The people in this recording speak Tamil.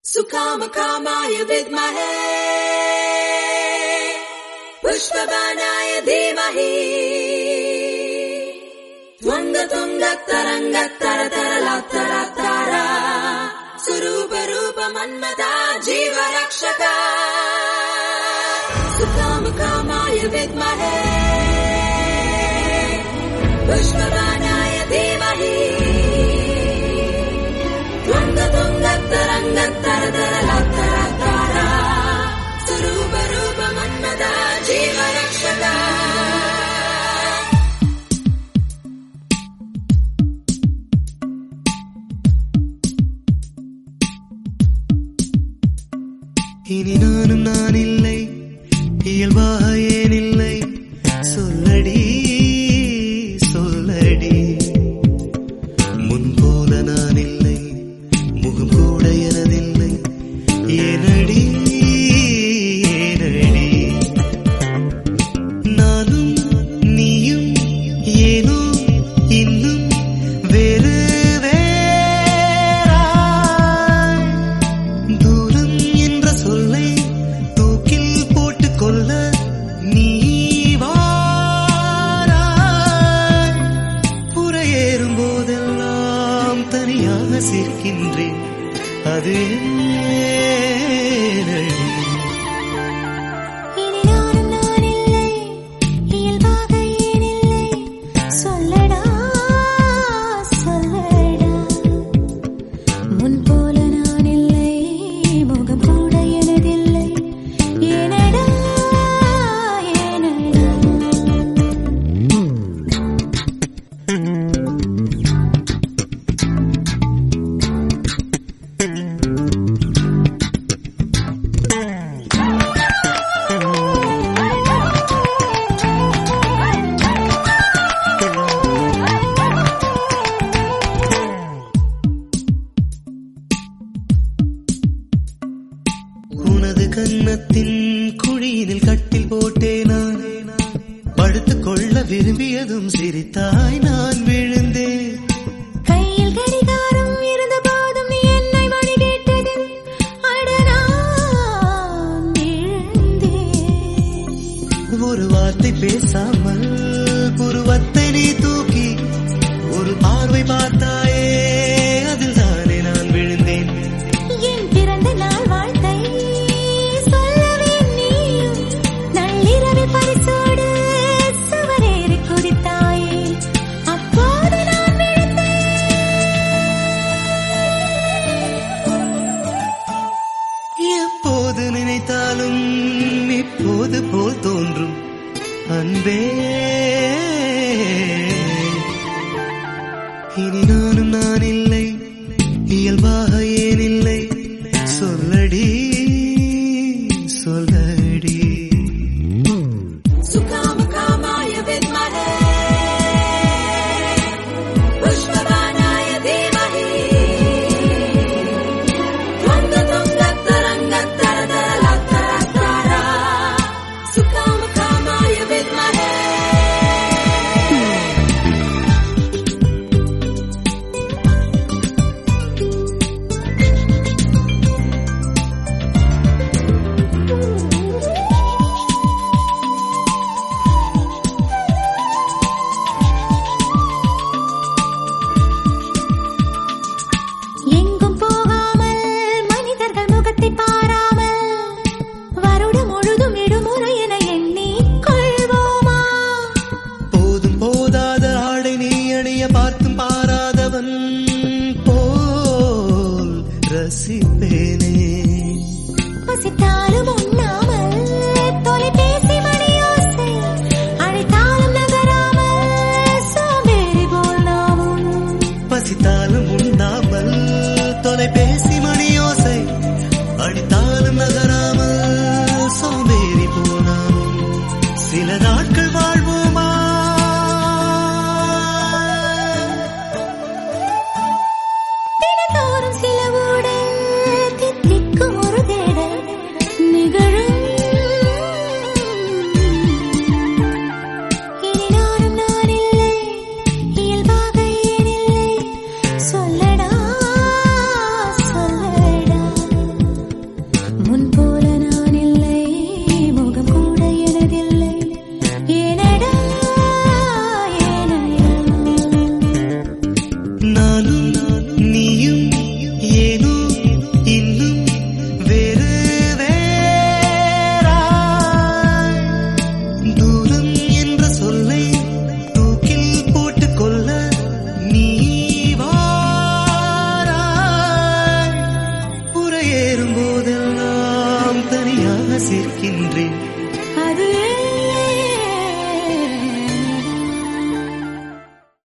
सुकामकामाय विद्महे पुष्पबाणाय धीमहि त्वङ्गतुङ्गतरङ्गतरतरलात्तरात्तारा स्वरूपरूपमन्मता जीवरक्षका सुकामकामाय विद्महे पुष्पबाणाय धीमहि त्वङ्गतुङ्गतरङ्गतरतरलात्तरात्तारा स्वरूपरूपमन्मता जीवरक्षका இனி நானும் நான் இல்லை இயல்பாக ஏன் இல்லை சொல்லடி சொல்லடி முன்போல நான் இல்லை முகம் கூட எனதில்லை ஏனடி ஏனடி நானும் நீயும் ஏனோ இன்னும் வேறு வேறாய் தூரம் என்ற சொல்லை தூக்கில் போட்டுக் கொள்ள நீ வாராய் புறையேறும் போதெல்லாம் தனியாக சிரிக்கின்றேன் அது ஏனடி? இனி நானும் நான் இல்லை இயல்பாக ஏன் இல்லை சொல்லடா சொல்லடா முன் போல நான் இல்லை முகம் கூட எனதில்லை ஏனடா ஏனடா உனது கன்னத்தின் குழியினில் கட்டில் போட்டே நான் படுத்துக் கொள்ள விரும்பியதும் சிரித்தாய் நான் விழுந்தேன் கையில் கடிகாரம் இருந்த போதும் நீ என்னை மணி கேட்டது அட நான் விழுந்தேன் ஒரு வார்த்தை பேசாமல் புருவத்தை நீ தூக்கி ஒரு பார்வை பார்த்தாயே அதில் தானே நான் விழுந்தேன் என் பிறந்த நாள் வாழ்த்தை சொல்லவே நீயும் நள்ளிரவில் பரிசோடு சுவரேறி குடித்தாயே அப்போது நான் எப்போது நினைத்தாலும் இப்போது போல் தோன்றும் அன்பே இனி நானும் நான் இல்லை இயல்பாக ஏன் இல்லை சொல்லடி சொல்லடி सुकामकामाय विद्महे पुष्पबाणाय धीमहि त्वङ्गतुङ्गतरङ्गतरतरलात्तरात्तारा सुकामकामाय विद्महे எங்கும் போகாமல் மனிதர்கள் முகத்தை பாராமல் வருடம் முழுதும் விடுமுறை என எண்ணி கொள்வோமா போதும் போதாத ஆடை நீ அணிய பார்த்தும் பாராதவன் போல் ரசிப்பேனே பசித்தாலும் உண்ணாமல் தொலைபேசி மணியோசை அழைத்தாலும் நகராமல் சோம்பேறி போல் நாமும் பசித்தாலும் உண்ணாமல் தொலைபேசி மணியோசை அடித்தாலும் நகராமல் சோம்பேறி போனாலும் சில நாட்கள் வாழ்வோமா தினந்தோறும் சில ஊடல் தித்திக்கும் ஒரு தேடல் நிகழ ரசிக்கின்றேன்